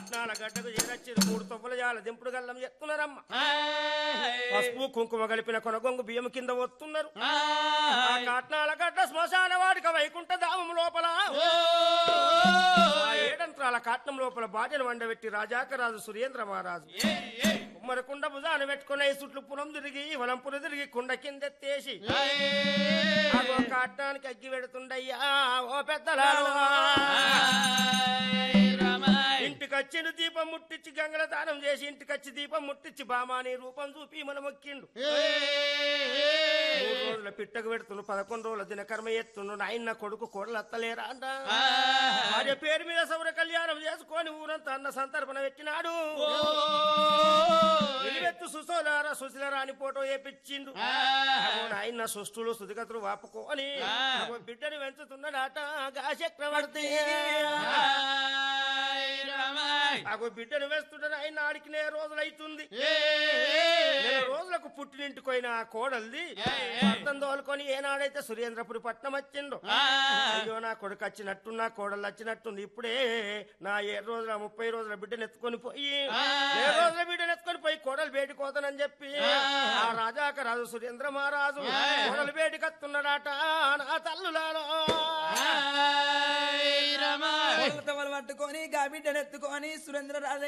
కాట్నాల గడ్డకు చేరచ్చిరు మూడు తొవ్వల జాల దింపుడు గల్లం ఎత్తున్నారమ్మ పసుపు కుంకుమ కలిపిన కొనగొంగు బియ్యం కింద వస్తున్నారు ఆ కాట్నాల గడ్డ శ్మశాన వాడిక వైకుంఠ ధామం లోపల ఆ ఏడంత్రాల కాట్నం లోపల బాజను వండబెట్టి రాజాకరాజు సురేంద్ర మహారాజు ఉమ్మడి కుండ భుజాన పెట్టుకున్న ఈ చుట్లు పునం తిరిగి వలంపున తిరిగి కుండ కిందెత్తేసి అగో కాట్నానికి అగ్గి పెడుతుండయ్యా ఓ పెద్దలాలు ఇంటికొచ్చిన దీపం ముట్టించి గంగల దానం చేసి ఇంటికొచ్చి దీపం ముట్టించి బామాని రూపం చూపి మన మొక్కిండు మూడు రోజుల పిట్టకు పెడుతుండు పదకొండు రోజుల దినకర్మ ఎత్తుండు నాయన కొడుకు కోడలు అత్తలేరా అంట భార్య పేరు మీద సౌర కళ్యాణం చేసుకొని ఊరంతా అన్న సంతర్పణ పెట్టినాడు నిలువెత్తు సుశోలారా సుశీలరా అని ఫోటో వేపించిండు అగో నాయన సుష్టులు సుదిగతులు వాపుకొని అగో బిడ్డని పెంచుతున్నాడట గా చక్రవర్తి అగో బిడ్డను వేస్తుంటే ఆయన ఆడికి నెల రోజులైతుంది నెల రోజులకు పుట్టినింటికోయిన ఆ కోడల్ది భర్తం తోలుకొని ఏనాడైతే సురేంద్రపురి పట్నం వచ్చిండు అయ్యో నా కొడుకు వచ్చినట్టు నా కోడలు వచ్చినట్టుంది ఇప్పుడే నా ఏడు రోజుల ముప్పై రోజుల బిడ్డను ఎత్తుకొని పోయి ఏడు రోజుల బిడ్డను ఎత్తుకొని పోయి కోడలు బయటకోతానని చెప్పి ఆ రాజాక రాజు సురేంద్ర మహారాజు కోడలు బయటకత్తున్నాడట నా తల్లులాలో తవలు పట్టుకొని గా బిడ్డనెత్తుకొని సురేంద్ర రాజ